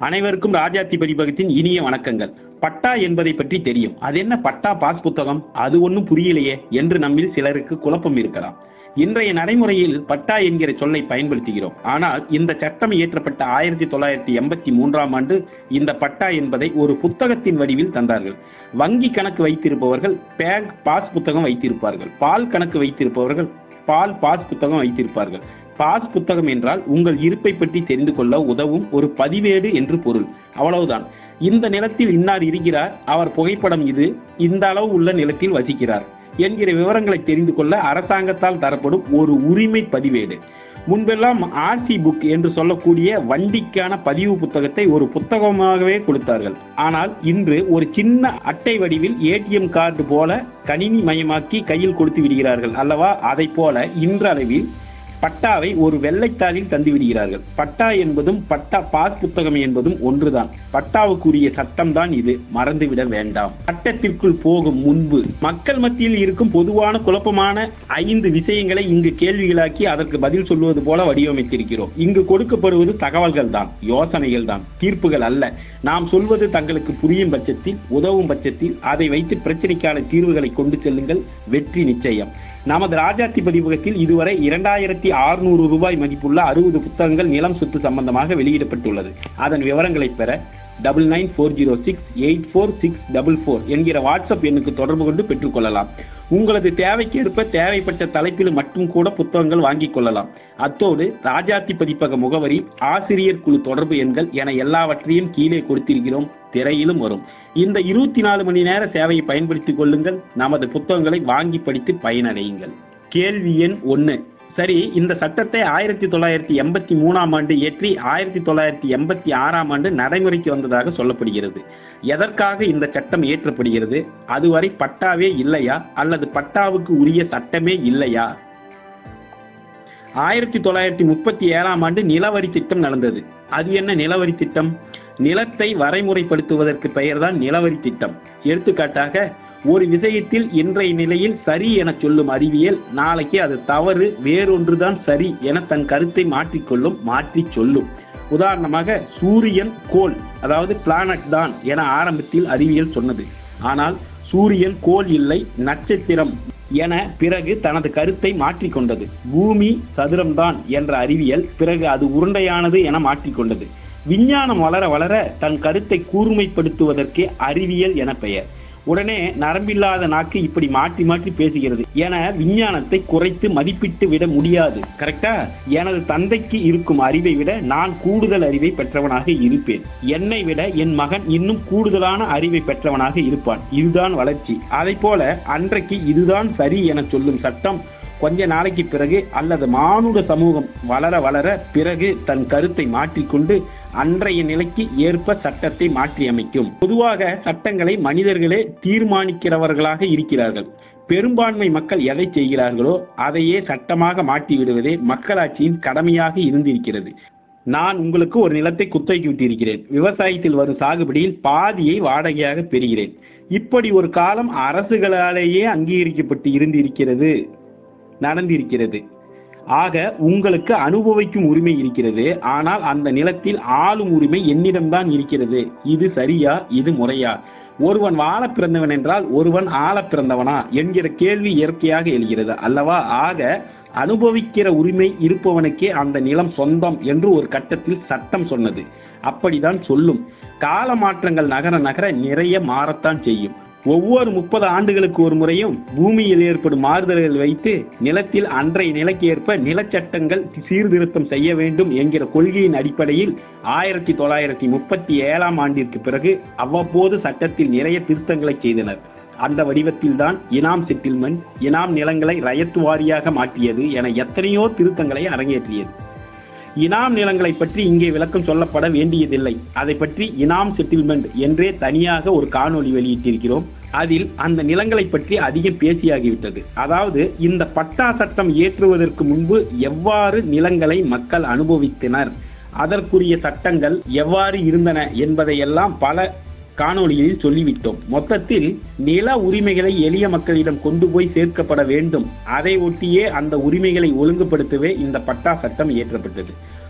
அனைவருக்கும் ராஜாத்தி பதிப்பகத்தின் இனிய வணக்கங்கள் பட்டா என்பதை பற்றி தெரியும் அது என்ன பட்டா பாஸ் புத்தகம் அது ஒன்றும் புரியலையே என்று நம்மில் சிலருக்கு குழப்பம் இருக்கலாம் இன்றைய நடைமுறையில் பட்டா என்கிற சொல்லை பயன்படுத்துகிறோம் ஆனால் இந்த சட்டம் இயற்றப்பட்ட ஆயிரத்தி தொள்ளாயிரத்தி எண்பத்தி மூன்றாம் ஆண்டு இந்த பட்டா என்பதை ஒரு புத்தகத்தின் வடிவில் தந்தார்கள் வங்கி கணக்கு வைத்திருப்பவர்கள் பேங்க் பாஸ் புத்தகம் வைத்திருப்பார்கள் பால் கணக்கு வைத்திருப்பவர்கள் பால் பாஸ் புத்தகம் வைத்திருப்பார்கள் பாஸ் புத்தகம் என்றால் உங்கள் இருப்பை பற்றி தெரிந்து கொள்ள உதவும் ஒரு பதிவேடு என்று பொருள் அவ்வளவுதான் இந்த நிலத்தில் இன்னார் இருக்கிறார் அவர் புகைப்படம் இது இந்த அளவு உள்ள நிலத்தில் வசிக்கிறார் என்கிற விவரங்களை தெரிந்து கொள்ள அரசாங்கத்தால் தரப்படும் ஒரு உரிமை பதிவேடு முன்பெல்லாம் ஆர்சி புக் என்று சொல்லக்கூடிய வண்டிக்கான பதிவு புத்தகத்தை ஒரு புத்தகமாகவே கொடுத்தார்கள் ஆனால் இன்று ஒரு சின்ன அட்டை வடிவில் ஏடிஎம் கார்டு போல கணினி மயமாக்கி கையில் கொடுத்து விடுகிறார்கள் அல்லவா அதை போல இன்றளவில் பட்டாவை ஒரு வெள்ளைத்தாளில் தந்து விடுகிறார்கள் பட்டா என்பதும் பட்டா பாஸ் புத்தகம் என்பதும் ஒன்றுதான் பட்டாவுக்குரிய சட்டம் தான் இது மறந்துவிட வேண்டாம் சட்டத்திற்குள் போகும் முன்பு மக்கள் மத்தியில் இருக்கும் பொதுவான குழப்பமான ஐந்து விஷயங்களை இங்கு கேள்விகளாக்கி அதற்கு பதில் சொல்வது போல வடிவமைத்திருக்கிறோம் இங்கு கொடுக்கப்படுவது தகவல்கள் தான் யோசனைகள் தான் தீர்ப்புகள் அல்ல நாம் சொல்வது தங்களுக்கு புரியும் பட்சத்தில் உதவும் பட்சத்தில் அதை வைத்து பிரச்சனைக்கான தீர்வுகளை கொண்டு செல்லுங்கள் வெற்றி நிச்சயம் நமது ராஜாத்தி பதிப்பகத்தில் இதுவரை இரண்டாயிரத்தி அறுநூறு ரூபாய் மதிப்புள்ள அறுபது புத்தகங்கள் நிலம் சொத்து சம்பந்தமாக வெளியிடப்பட்டுள்ளது அதன் விவரங்களை பெற double nine four zero six eight four six double four என்கிற வாட்ஸ்அப் எண்ணுக்கு தொடர்பு கொண்டு பெற்றுக்கொள்ளலாம் உங்களது தேவைக்கு ஏற்ப தேவைப்பட்ட தலைப்பில் மட்டும் கூட புத்தகங்கள் வாங்கிக் கொள்ளலாம் அத்தோடு ராஜாத்தி பதிப்பக முகவரி ஆசிரியர் குழு தொடர்பு எண்கள் என எல்லாவற்றையும் கீழே கொடுத்திருக்கிறோம் திரையிலும் வரும் இந்த இருபத்தி நாலு மணி நேர சேவையை பயன்படுத்திக் கொள்ளுங்கள் நமது புத்தகங்களை வாங்கி படித்து பயனடையுங்கள் கேள்வி எண் ஒன்னு சரி இந்த சட்டத்தை ஆயிரத்தி தொள்ளாயிரத்தி எண்பத்தி மூணாம் ஆண்டு இயற்றி ஆயிரத்தி தொள்ளாயிரத்தி எண்பத்தி ஆறாம் ஆண்டு நடைமுறைக்கு வந்ததாக சொல்லப்படுகிறது எதற்காக இந்த சட்டம் இயற்றப்படுகிறது அதுவரை பட்டாவே இல்லையா அல்லது பட்டாவுக்கு உரிய சட்டமே இல்லையா ஆயிரத்தி தொள்ளாயிரத்தி முப்பத்தி ஏழாம் ஆண்டு நிலவரி திட்டம் நடந்தது அது என்ன நிலவரி திட்டம் நிலத்தை வரைமுறைப்படுத்துவதற்கு பெயர்தான் நிலவரி திட்டம் எடுத்துக்காட்டாக ஒரு விஷயத்தில் இன்றைய நிலையில் சரி என சொல்லும் அறிவியல் நாளைக்கு அது தவறு வேறொன்றுதான் சரி என தன் கருத்தை மாற்றிக்கொள்ளும் மாற்றி சொல்லும் உதாரணமாக சூரியன் கோள் அதாவது பிளானட் தான் என ஆரம்பத்தில் அறிவியல் சொன்னது ஆனால் சூரியன் கோள் இல்லை நட்சத்திரம் என பிறகு தனது கருத்தை மாற்றிக்கொண்டது பூமி சதுரம்தான் என்ற அறிவியல் பிறகு அது உருண்டையானது என மாற்றிக்கொண்டது விஞ்ஞானம் வளர வளர தன் கருத்தை கூர்மைப்படுத்துவதற்கு அறிவியல் என பெயர் உடனே நரம்பில்லாத நாக்கு இப்படி மாற்றி மாற்றி பேசுகிறது என விஞ்ஞானத்தை குறைத்து மதிப்பிட்டு விட முடியாது கரெக்டா எனது தந்தைக்கு இருக்கும் அறிவை விட நான் கூடுதல் அறிவை பெற்றவனாக இருப்பேன் என்னை விட என் மகன் இன்னும் கூடுதலான அறிவை பெற்றவனாக இருப்பான் இதுதான் வளர்ச்சி அதை போல அன்றைக்கு இதுதான் சரி என சொல்லும் சட்டம் கொஞ்ச நாளைக்கு பிறகு அல்லது மானுட சமூகம் வளர வளர பிறகு தன் கருத்தை மாற்றிக்கொண்டு அன்றைய நிலைக்கு ஏற்ப சட்டத்தை மாற்றி அமைக்கும் பொதுவாக சட்டங்களை மனிதர்களே தீர்மானிக்கிறவர்களாக இருக்கிறார்கள் பெரும்பான்மை மக்கள் எதை செய்கிறார்களோ அதையே சட்டமாக மாற்றி விடுவதே மக்களாட்சியின் கடமையாக இருந்திருக்கிறது நான் உங்களுக்கு ஒரு நிலத்தை குத்தகைக்கு விட்டிருக்கிறேன் விவசாயத்தில் வரும் சாகுபடியில் பாதியை வாடகையாக பெறுகிறேன் இப்படி ஒரு காலம் அரசுகளாலேயே அங்கீகரிக்கப்பட்டு இருந்திருக்கிறது நடந்திருக்கிறது ஆக உங்களுக்கு அனுபவிக்கும் உரிமை இருக்கிறது ஆனால் அந்த நிலத்தில் ஆளும் உரிமை என்னிடம்தான் இருக்கிறது இது சரியா இது முறையா ஒருவன் வாழ பிறந்தவன் என்றால் ஒருவன் ஆள பிறந்தவனா என்கிற கேள்வி இயற்கையாக எழுகிறது அல்லவா ஆக அனுபவிக்கிற உரிமை இருப்பவனுக்கே அந்த நிலம் சொந்தம் என்று ஒரு கட்டத்தில் சட்டம் சொன்னது அப்படிதான் சொல்லும் கால மாற்றங்கள் நகர நகர நிறைய மாறத்தான் செய்யும் ஒவ்வொரு முப்பது ஆண்டுகளுக்கு ஒரு முறையும் பூமியில் ஏற்படும் மாறுதல்கள் வைத்து நிலத்தில் அன்றைய நிலைக்கு ஏற்ப நிலச்சட்டங்கள் சீர்திருத்தம் செய்ய வேண்டும் என்கிற கொள்கையின் அடிப்படையில் ஆயிரத்தி தொள்ளாயிரத்தி முப்பத்தி ஏழாம் ஆண்டிற்கு பிறகு அவ்வப்போது சட்டத்தில் நிறைய திருத்தங்களை செய்தனர் அந்த வடிவத்தில் தான் இனாம் செட்டில்மெண்ட் இனாம் நிலங்களை ரயத்து வாரியாக மாற்றியது என எத்தனையோ திருத்தங்களை அரங்கேற்றியது இனாம் நிலங்களை பற்றி இங்கே விளக்கம் சொல்லப்பட வேண்டியதில்லை அதை பற்றி இனாம் செட்டில்மெண்ட் என்றே தனியாக ஒரு காணொளி வெளியிட்டிருக்கிறோம் அதில் அந்த நிலங்களை பற்றி அதிகம் பேசியாகிவிட்டது அதாவது இந்த பட்டா சட்டம் இயற்றுவதற்கு முன்பு எவ்வாறு நிலங்களை மக்கள் அனுபவித்தனர் அதற்குரிய சட்டங்கள் எவ்வாறு இருந்தன என்பதையெல்லாம் பல காணொளியில் சொல்லிவிட்டோம் மொத்தத்தில் நில உரிமைகளை எளிய மக்களிடம் கொண்டு போய் சேர்க்கப்பட வேண்டும் அதை ஒட்டியே அந்த உரிமைகளை ஒழுங்குபடுத்தவே இந்த பட்டா சட்டம் இயற்றப்பட்டது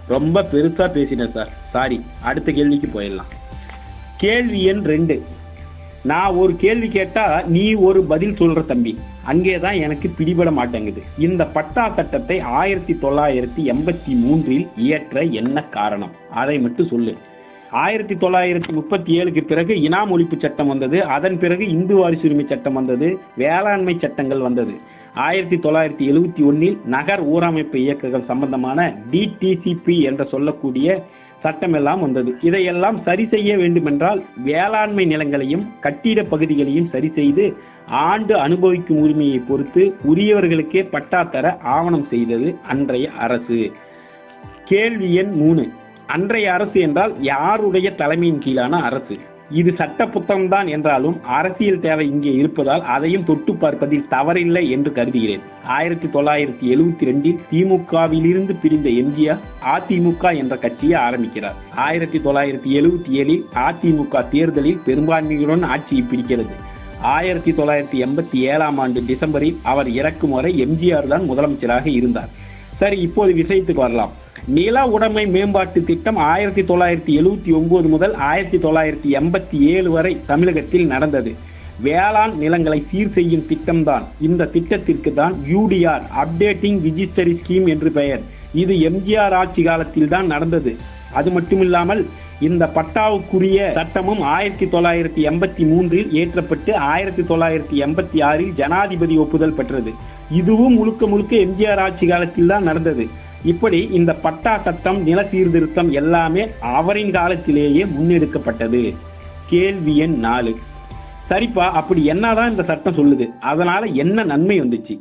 ரொம்ப பெருசா பேசினேன் சார் சாரி அடுத்த கேள்விக்கு போயிடலாம் கேள்வி எண் ரெண்டு நான் ஒரு கேள்வி கேட்டா நீ ஒரு பதில் சொல்ற தம்பி அங்கேதான் எனக்கு பிடிபட மாட்டேங்குது இந்த பட்டா சட்டத்தை ஆயிரத்தி தொள்ளாயிரத்தி எண்பத்தி மூன்றில் இயற்ற என்ன காரணம் அதை மட்டும் சொல்லு ஆயிரத்தி தொள்ளாயிரத்தி முப்பத்தி ஏழுக்கு பிறகு இனாம் ஒழிப்பு சட்டம் வந்தது அதன் பிறகு இந்து வாரிசுரிமை சட்டம் வந்தது வேளாண்மை சட்டங்கள் வந்தது ஆயிரத்தி தொள்ளாயிரத்தி எழுவத்தி ஒன்னில் நகர் ஊரமைப்பு இயக்கங்கள் சம்பந்தமான டிடிசிபி என்று சொல்லக்கூடிய சட்டம் எல்லாம் வந்தது இதையெல்லாம் சரி செய்ய வேண்டுமென்றால் வேளாண்மை நிலங்களையும் கட்டிட பகுதிகளையும் சரி செய்து ஆண்டு அனுபவிக்கும் உரிமையை பொறுத்து உரியவர்களுக்கே பட்டா தர ஆவணம் செய்தது அன்றைய அரசு கேள்வி எண் மூணு அன்றைய அரசு என்றால் யாருடைய தலைமையின் கீழான அரசு இது சட்ட புத்தகம்தான் என்றாலும் அரசியல் தேவை இங்கே இருப்பதால் அதையும் தொட்டு பார்ப்பதில் தவறில்லை என்று கருதுகிறேன் ஆயிரத்தி தொள்ளாயிரத்தி எழுவத்தி ரெண்டில் திமுகவிலிருந்து பிரிந்த எம்ஜிஆர் அதிமுக என்ற கட்சியை ஆரம்பிக்கிறார் ஆயிரத்தி தொள்ளாயிரத்தி எழுவத்தி ஏழில் அதிமுக தேர்தலில் பெரும்பான்மையுடன் ஆட்சியை பிடிக்கிறது ஆயிரத்தி தொள்ளாயிரத்தி எண்பத்தி ஏழாம் ஆண்டு டிசம்பரில் அவர் இறக்கும் வரை எம்ஜிஆர் தான் முதலமைச்சராக இருந்தார் சரி இப்போது விஷயத்துக்கு வரலாம் நில உடைமை மேம்பாட்டு திட்டம் ஆயிரத்தி தொள்ளாயிரத்தி எழுவத்தி ஒன்பது முதல் ஆயிரத்தி தொள்ளாயிரத்தி எண்பத்தி ஏழு வரை தமிழகத்தில் நடந்தது வேளாண் நிலங்களை சீர் செய்யும் திட்டம்தான் இந்த திட்டத்திற்கு தான் யூடிஆர் அப்டேட்டிங் ரிஜிஸ்டரி ஸ்கீம் என்று பெயர் இது எம்ஜிஆர் ஆட்சி காலத்தில் தான் நடந்தது அது மட்டுமில்லாமல் இந்த பட்டாவுக்குரிய சட்டமும் ஆயிரத்தி தொள்ளாயிரத்தி எண்பத்தி மூன்றில் ஏற்றப்பட்டு ஆயிரத்தி தொள்ளாயிரத்தி எண்பத்தி ஆறில் ஜனாதிபதி ஒப்புதல் பெற்றது இதுவும் முழுக்க முழுக்க எம்ஜிஆர் ஆட்சி காலத்தில் தான் நடந்தது இப்படி இந்த பட்டா சட்டம் நில சீர்திருத்தம் எல்லாமே அவரின் காலத்திலேயே முன்னெடுக்கப்பட்டது கேள்வி எண் நாலு சரிப்பா அப்படி என்னதான் இந்த சட்டம் சொல்லுது அதனால என்ன நன்மை வந்துச்சு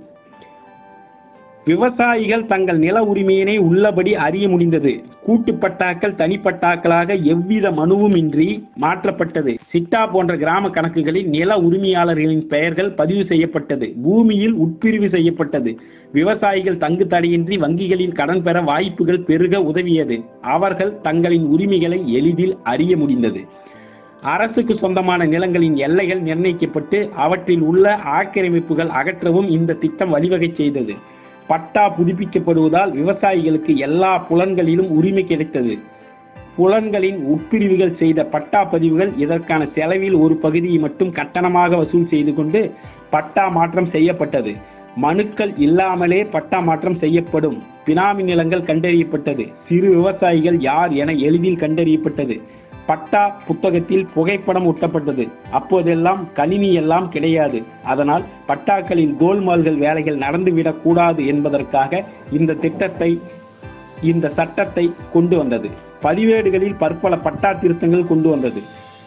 விவசாயிகள் தங்கள் நில உரிமையினை உள்ளபடி அறிய முடிந்தது கூட்டுப்பட்டாக்கள் தனிப்பட்டாக்களாக எவ்வித மனுவும் இன்றி மாற்றப்பட்டது சிட்டா போன்ற கிராம கணக்குகளில் நில உரிமையாளர்களின் பெயர்கள் பதிவு செய்யப்பட்டது பூமியில் உட்பிரிவு செய்யப்பட்டது விவசாயிகள் தங்கு தடையின்றி வங்கிகளில் கடன் பெற வாய்ப்புகள் பெருக உதவியது அவர்கள் தங்களின் உரிமைகளை எளிதில் அறிய முடிந்தது அரசுக்கு சொந்தமான நிலங்களின் எல்லைகள் நிர்ணயிக்கப்பட்டு அவற்றில் உள்ள ஆக்கிரமிப்புகள் அகற்றவும் இந்த திட்டம் வழிவகை செய்தது பட்டா புதுப்பிக்கப்படுவதால் விவசாயிகளுக்கு எல்லா புலன்களிலும் உரிமை கிடைத்தது புலன்களின் உட்பிரிவுகள் செய்த பட்டா பதிவுகள் இதற்கான செலவில் ஒரு பகுதியை மட்டும் கட்டணமாக வசூல் செய்து கொண்டு பட்டா மாற்றம் செய்யப்பட்டது மனுக்கள் இல்லாமலே பட்டா மாற்றம் செய்யப்படும் பினாமி நிலங்கள் கண்டறியப்பட்டது சிறு விவசாயிகள் யார் என எளிதில் கண்டறியப்பட்டது பட்டா புத்தகத்தில் புகைப்படம் ஒட்டப்பட்டது அப்போதெல்லாம் கணினி எல்லாம் கிடையாது அதனால் பட்டாக்களில் கோல்மால்கள் வேலைகள் நடந்துவிடக் கூடாது என்பதற்காக இந்த திட்டத்தை இந்த சட்டத்தை கொண்டு வந்தது பதிவேடுகளில் பற்பல பட்டா திருத்தங்கள் கொண்டு வந்தது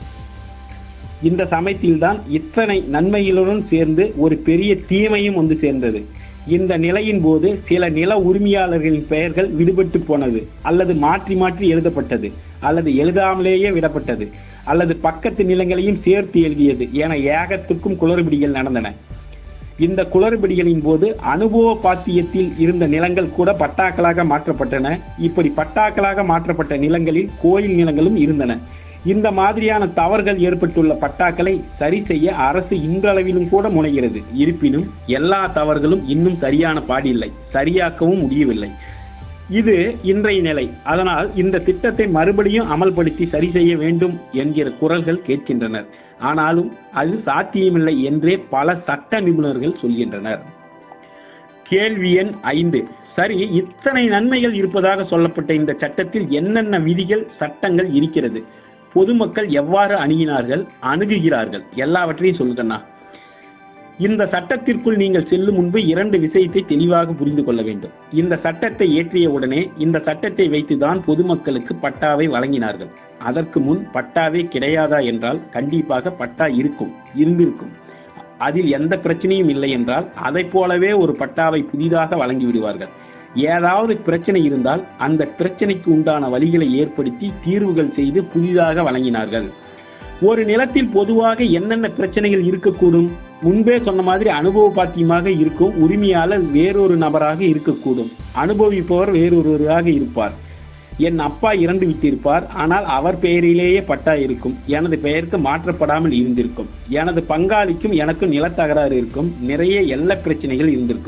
இந்த சமயத்தில்தான் இத்தனை நன்மைகளுடன் சேர்ந்து ஒரு பெரிய தீமையும் வந்து சேர்ந்தது இந்த நிலையின் போது சில நில உரிமையாளர்களின் பெயர்கள் விடுபட்டு போனது அல்லது மாற்றி மாற்றி எழுதப்பட்டது அல்லது எழுதாமலேயே விடப்பட்டது அல்லது பக்கத்து நிலங்களையும் சேர்த்து எழுதியது என ஏகத்துக்கும் குளறுபடிகள் நடந்தன இந்த குளறுபடிகளின் போது அனுபவ பாத்தியத்தில் இருந்த நிலங்கள் கூட பட்டாக்களாக மாற்றப்பட்டன இப்படி பட்டாக்களாக மாற்றப்பட்ட நிலங்களில் கோயில் நிலங்களும் இருந்தன இந்த மாதிரியான தவறுகள் ஏற்பட்டுள்ள பட்டாக்களை சரி செய்ய அரசு இன்றளவிலும் கூட முனைகிறது இருப்பினும் எல்லா தவறுகளும் இன்னும் சரியான பாடில்லை சரியாக்கவும் முடியவில்லை இது இன்றைய நிலை அதனால் இந்த திட்டத்தை மறுபடியும் அமல்படுத்தி சரி செய்ய வேண்டும் என்கிற குரல்கள் கேட்கின்றனர் ஆனாலும் அது சாத்தியமில்லை என்றே பல சட்ட நிபுணர்கள் சொல்கின்றனர் கேள்வி எண் ஐந்து சரி இத்தனை நன்மைகள் இருப்பதாக சொல்லப்பட்ட இந்த சட்டத்தில் என்னென்ன விதிகள் சட்டங்கள் இருக்கிறது பொதுமக்கள் எவ்வாறு அணுகினார்கள் அணுகுகிறார்கள் எல்லாவற்றையும் சொல்லுங்கண்ணா இந்த சட்டத்திற்குள் நீங்கள் செல்லும் முன்பு இரண்டு விஷயத்தை தெளிவாக புரிந்து கொள்ள வேண்டும் இந்த சட்டத்தை இயற்றிய உடனே இந்த சட்டத்தை வைத்துதான் பொதுமக்களுக்கு பட்டாவை வழங்கினார்கள் அதற்கு முன் பட்டாவே கிடையாதா என்றால் கண்டிப்பாக பட்டா இருக்கும் இருந்திருக்கும் அதில் எந்த பிரச்சனையும் இல்லை என்றால் அதை போலவே ஒரு பட்டாவை புதிதாக வழங்கி விடுவார்கள் ஏதாவது பிரச்சனை இருந்தால் அந்த பிரச்சனைக்கு உண்டான வழிகளை ஏற்படுத்தி தீர்வுகள் செய்து புதிதாக வழங்கினார்கள் ஒரு நிலத்தில் பொதுவாக என்னென்ன பிரச்சனைகள் இருக்கக்கூடும் முன்பே சொன்ன மாதிரி அனுபவ பாத்தியமாக இருக்கும் உரிமையாளர் வேறொரு நபராக இருக்கக்கூடும் அனுபவிப்பவர் வேறொருவராக இருப்பார் என் அப்பா இறந்து விட்டிருப்பார் ஆனால் அவர் பெயரிலேயே பட்டா இருக்கும் எனது பெயருக்கு மாற்றப்படாமல் இருந்திருக்கும் எனது பங்காளிக்கும் எனக்கும் நிலத்தகராறு இருக்கும் நிறைய எல்ல பிரச்சனைகள் இருந்திருக்கும்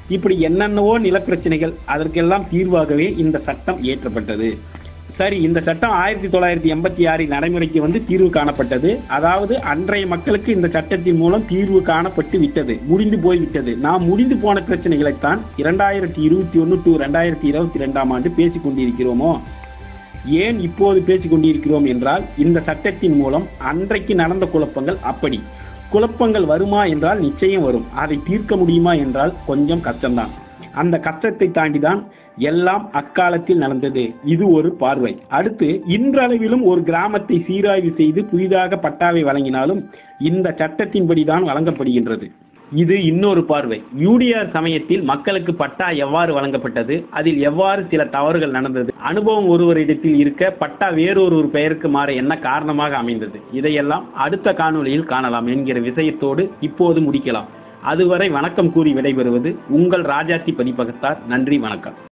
இப்படி என்னென்னவோ நிலப்பிரச்சனைகள் அதற்கெல்லாம் தீர்வாகவே இந்த சட்டம் இயற்றப்பட்டது சரி இந்த சட்டம் ஆயிரத்தி தொள்ளாயிரத்தி எண்பத்தி ஆறில் நடைமுறைக்கு வந்து தீர்வு காணப்பட்டது அதாவது அன்றைய மக்களுக்கு இந்த சட்டத்தின் மூலம் தீர்வு காணப்பட்டு விட்டது முடிந்து போய் விட்டது நாம் முடிந்து போன பிரச்சனைகளைத்தான் இரண்டாயிரத்தி இருபத்தி ஒன்னு டு இரண்டாயிரத்தி இருபத்தி ரெண்டாம் ஆண்டு பேசிக் கொண்டிருக்கிறோமோ ஏன் இப்போது பேசிக் கொண்டிருக்கிறோம் என்றால் இந்த சட்டத்தின் மூலம் அன்றைக்கு நடந்த குழப்பங்கள் அப்படி குழப்பங்கள் வருமா என்றால் நிச்சயம் வரும் அதை தீர்க்க முடியுமா என்றால் கொஞ்சம் கஷ்டம்தான் அந்த கஷ்டத்தை தாண்டிதான் எல்லாம் அக்காலத்தில் நடந்தது இது ஒரு பார்வை அடுத்து இன்றளவிலும் ஒரு கிராமத்தை சீராய்வு செய்து புதிதாக பட்டாவை வழங்கினாலும் இந்த சட்டத்தின்படிதான் வழங்கப்படுகின்றது இது இன்னொரு பார்வை யூடிஆர் சமயத்தில் மக்களுக்கு பட்டா எவ்வாறு வழங்கப்பட்டது அதில் எவ்வாறு சில தவறுகள் நடந்தது அனுபவம் ஒருவரிடத்தில் இருக்க பட்டா வேறொரு ஒரு பெயருக்கு மாற என்ன காரணமாக அமைந்தது இதையெல்லாம் அடுத்த காணொளியில் காணலாம் என்கிற விஷயத்தோடு இப்போது முடிக்கலாம் அதுவரை வணக்கம் கூறி விடைபெறுவது உங்கள் ராஜாத்தி பதிப்பகத்தார் நன்றி வணக்கம்